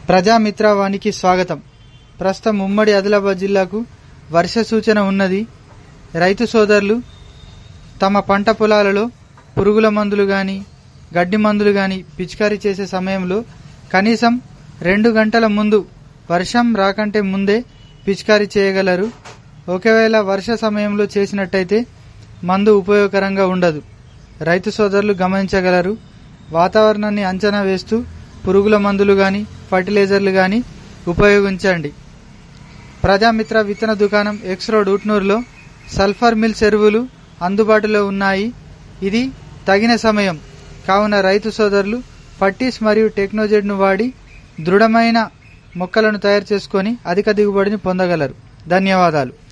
ప్రజామిత్రవానికి స్వాగతం ప్రస్తుతం ఉమ్మడి ఆదిలాబాద్ జిల్లాకు వర్ష సూచన ఉన్నది రైతు సోదరులు తమ పంట పొలాలలో పురుగుల మందులు గాని గడ్డి మందులు గాని పిచికారీ చేసే సమయంలో కనీసం రెండు గంటల ముందు వర్షం రాకంటే ముందే పిచికారీ చేయగలరు ఒకవేళ వర్ష సమయంలో చేసినట్టయితే మందు ఉపయోగకరంగా ఉండదు రైతు సోదరులు గమనించగలరు వాతావరణాన్ని అంచనా వేస్తూ పురుగుల మందులు గాని ఫర్టిలైజర్లు గాని ఉపయోగించండి ప్రజామిత్ర విత్తన దుకాణం ఎక్స్ రోడ్ ఉట్నూరులో సల్ఫర్ మిల్స్ ఎరువులు అందుబాటులో ఉన్నాయి ఇది తగిన సమయం కావున రైతు సోదరులు పట్టీస్ మరియు టెక్నోజెడ్ను వాడి దృఢమైన మొక్కలను తయారు చేసుకొని అధిక దిగుబడిని పొందగలరు ధన్యవాదాలు